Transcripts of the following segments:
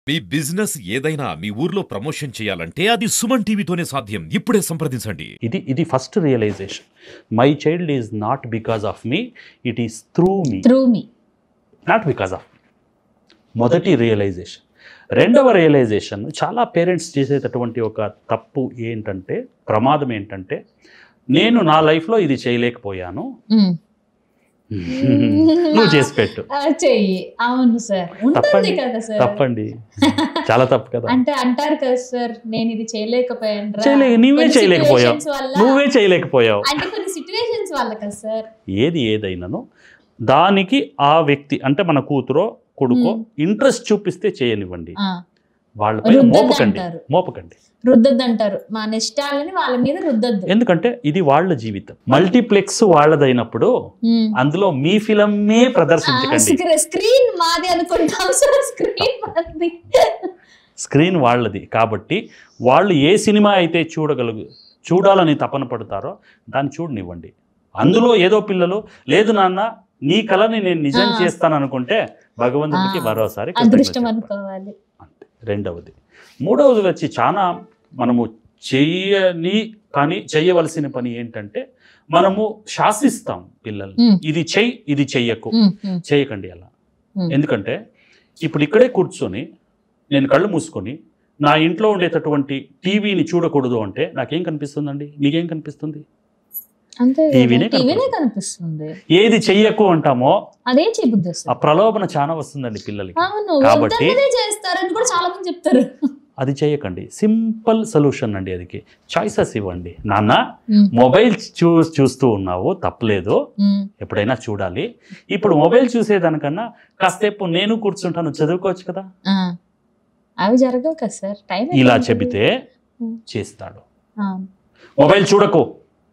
మీ business ఏదైనా మీ ఊర్లో promotion చేయాలంటే అది సుమన్ టీవీతోనే సాధ్యం ఇప్పుడే సంప్రదించండి ఇది ఇది first realisation my child is not because of me it is through me through me not because of మొదటి రియలైజేషన్ రెండవ రియలైజేషన్ చాలా పేరెంట్స్ చేసేటటువంటి ఒక తప్పు ఏంటంటే ప్రమాదం ఏంటంటే నేను నా లైఫ్లో ఇది చేయలేకపోయాను నువ్వు చేసి పెట్టు చెయ్యి అవును సార్ ఉంటుంది తప్పండి. కదా సార్ తప్పండి చాలా తప్పు కదా అంటే అంటారు కదా సార్ నేను ఇది చేయలేకపోయాను రా. చేయలే నువ్వే కొన్ని చేయలేకపోయావు situations వల్ల నువ్వే చేయలేకపోయావు అంటే కొన్ని సిచ్యువేషన్స్ వల్ల కదా సార్ ఏది ఏదైనాను దానికి ఆ వ్యక్తి అంటే మన కూతురో కొడుకో మ్మ్. ఇంట్రెస్ట్ చూపిస్తే చేయనివ్వండి ఆ, వాళ్ళపై రుద్దొద్దు మోపకండి అంటారు. మోపకండి రుద్దొద్దు అంటారు మా ఇష్టాలని వాళ్ళ మీద రుద్దొద్దు ఎందుకంటే ఇది వాళ్ళ జీవితం మల్టీప్లెక్స్ వాళ్ళదైనప్పుడు ఉమ్. అందులో మీ ఫిలమే ప్రదర్శించకండి స్క్రీ- స్క్రీన్ మాది అనుకుంటాం సార్ స్క్రీన్ మాది స్క్రీన్ వాళ్ళది కాబట్టి వాళ్ళు ఏ సినిమా అయితే చూడగలుగు చూడాలని తపన పడతారో దాన్ని చూడనివ్వండి అందులో ఏదో పిల్లలు లేదు నాన్న నీ కళని నేను నిజం ఆ. చేస్తాను అనుకుంటే భగవంతుడికి ఆ. మరోసారి అదృష్టం కృతజ్ఞతలు చెప్పాలి. అనుకోవాలి అంతే రెండవది మూడవది వచ్చి చాలా మనము చెయ్యని కానీ చేయవలసిన పని ఏంటంటే మనము శాసిస్తాం పిల్లల్ని మ్మ్. ఇది చెయ్యి ఇది చెయ్యకు ఉమ్, ఉమ్, చేయకండి అలా ఉమ్. ఎందుకంటే ఇప్పుడు ఇక్కడే కూర్చొని నేను కళ్ళు మూసుకొని నా ఇంట్లో ఉండేటటువంటి టీవీని చూడకూడదు అంటే నాకేం కనిపిస్తుందండి మీకేం కనిపిస్తుంది అంతే టీవీనే టీవీనే కనపడుతుంది. కనిపిస్తుంది ఏది చెయ్యకు అంటామో అదే చెబుద్ది ఆ వస్తుంది ప్రలోభన చాలా వస్తుందండి పిల్లలకి అవును కాబట్టి- వద్దన్నదే చేస్తారని కూడా చాలా మంది చెప్తారు అది చేయకండి సింపుల్ సొల్యూషన్ అండి అదికి చాయిసెస్ ఇవ్వండి నాన్న ఉమ్, మొబైల్ చూ చూస్తూ ఉన్నావు తప్పలేదు ఉమ్, ఎప్పుడైనా చూడాలి ఇప్పుడు మొబైల్ చూసేదానికన్నా కాసేపు నేను కూర్చుంటాను చదువుకోవచ్చు కదా ఆ. అవి జరగవు కదా సార్ టైం ఇలా ఎక్కడ చెబితే ఉమ్. చేస్తాడు ఆ, మొబైల్ చూడకు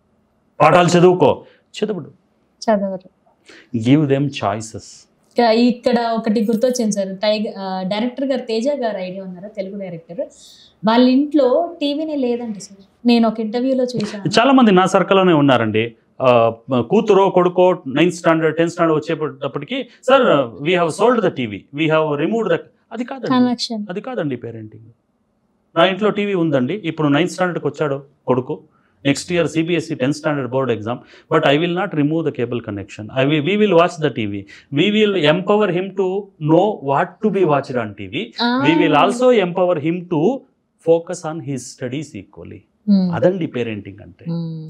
పాఠాలు చదువుకో చదువుడు చదవరు గివ్ దెమ్ చాయిసెస్ ఇక ఇక్కడ ఒకటి గుర్తొచ్చింది సార్ టైగర్ డైరెక్టర్ గారు తేజ గారు ఐడియా ఉన్నారా తెలుగు డైరెక్టర్ వాళ్ళ ఇంట్లో టీవీనే లేదంట సార్ నేను ఒక ఇంటర్వ్యూలో చూసాను చాలా మంది నా సర్కిల్లోనే ఉన్నారండి ఆ, కూతురో కొడుకో నైన్త్ స్టాండర్డ్ టెన్త్ స్టాండర్డ్ వచ్చేటప్పటికి sir we have sold the TV we have removed the అది కాదండి కనెక్షన్ అది కాదండి పేరెంటింగ్ నా ఇంట్లో టీవీ ఉందండి ఇప్పుడు నైన్త్ స్టాండర్డ్కి వచ్చాడు కొడుకు next year CBSE tenth standard board exam but I will not remove the cable connection I we we will watch the TV we will empower him to know what to be watched on TV we will also empower him to focus on his studies equally అదండి parenting అంటే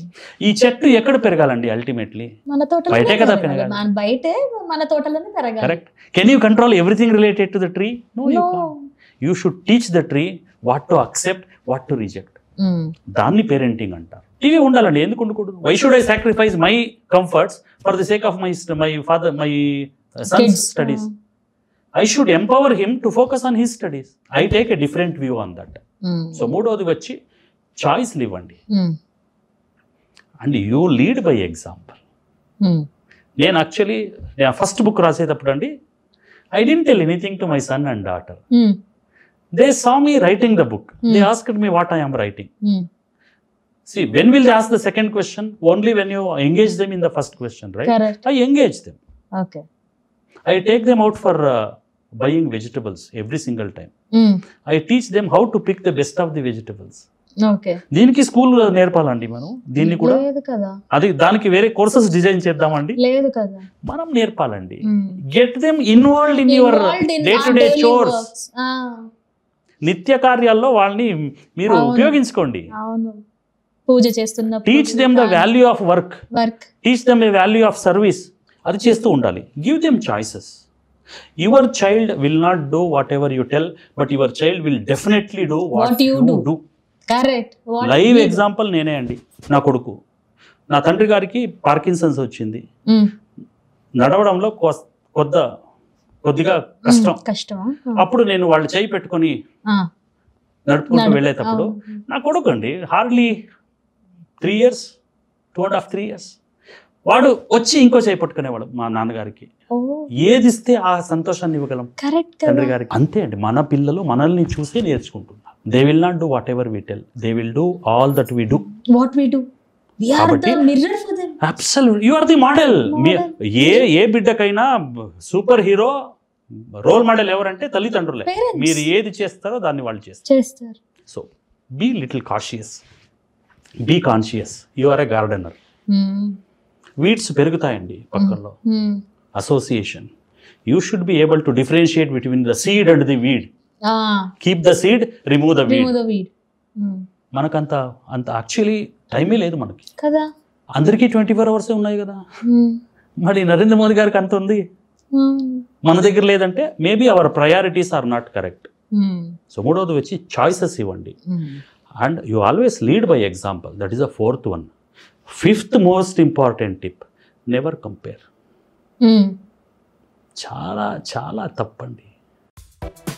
ఈ చెట్టు ఎక్కడ పెరగాలండి ultimately మన తోటలోనే బయటే కదా పెరగాలి. పెరగాలి. మన బయటే మన తోటలోనే పెరగాలి correct can you control everything related to the tree no you No. Can you should teach the tree what to accept what to reject um, దాన్ని పేరెంటింగ్ అంటారు టీవీ ఉండాలండి ఎందుకు ఉండకూడదు why should I sacrifice my comforts for the sake of my my father my sons Kids. Studies I should empower him to focus on his studies I take a different view on that um, so మూడవది వచ్చి చాయిస్లు ఇవ్వండి um, and you lead by example um, నేను actually నేను first book రాసేటప్పుడు అండి I didn't tell anything to my son and daughter um, they saw me writing the book they Hmm. Asked me what I am writing um. See, when will they ask the second question? Only when you engage them in the first question, right? Correct. I engage them. Okay I take them out for uh, buying vegetables every single time. Um, I teach them how to pick the best of the vegetables. Okay దీనికి school నేర్పాలండి మనం దీన్ని కూడా లేదు కదా అది దానికి వేరే కోర్సెస్ డిజైన్ చేద్దామండి లేదు కదా మనం నేర్పాలండి um. Get them involved in your Involved in day our to day daily chores works. ఆ, నిత్య కార్యాల్లో వాళ్ళని మీరు అవును. ఉపయోగించుకోండి అవును పూజ చేస్తున్న teach them the value of work work teach them a value of service అది చేస్తూ ఉండాలి give them choices your child will not do whatever you tell but your child will definitely do what What you you do. Do correct live example నేనే అండి నా కొడుకు నా తండ్రి గారికి పార్కిన్సన్స్ వచ్చింది నడవడంలో కొస్- కొద్ద కొద్దిగా కష్టం కష్టం అప్పుడు నేను వాళ్ళు చేయి పెట్టుకొని నడుపుకుంటూ వెళ్ళేటప్పుడు నా కొడుకు అండి hardly three years two and half three years వాడు వచ్చి ఇంకో చేయి పట్టుకునేవాడు మా నాన్నగారికి ఓ ఏది ఇస్తే ఆ సంతోషాన్ని ఇవ్వగలం కరెక్ట్ తండ్రి కదా గారికి అంతే అండి మన పిల్లలు మనల్ని చూసి నేర్చుకుంటున్నారు they will not do whatever we tell they will do all that we do what we do we are the కాబట్టి- mirror for them absolute you are the model Model. ఏ ఏ బిడ్డకైనా సూపర్ హీరో రోల్ మోడల్ ఎవరంటే తల్లిదండ్రులే Parents. మీరు ఏది చేస్తారో దాన్ని వాళ్ళు చేస్తారు చేస్తారు so be little cautious be conscious you are a gardener hmm. Weeds పెరుగుతాయండి పక్కల్లో hmm. Association you should be able to differentiate between the seed and the weed ఆ, keep the seed remove the weed remove the weed. Hmm. మనకంత అంత actually టైమే లేదు మనకి కదా అందరికీ ట్వంటీ ఫోర్ అవర్సే ఉన్నాయి కదా మ్మ్. మరి నరేంద్ర మోదీ గారికి అంత ఉంది మ్మ్. మన దగ్గర లేదంటే maybe our priorities are not correct hmm. So మూడవది వచ్చి చాయిసెస్ ఇవ్వండి hmm. And you always lead by example that is a fourth one fifth most important tip never compare hmm. చాలా చాలా తప్పండి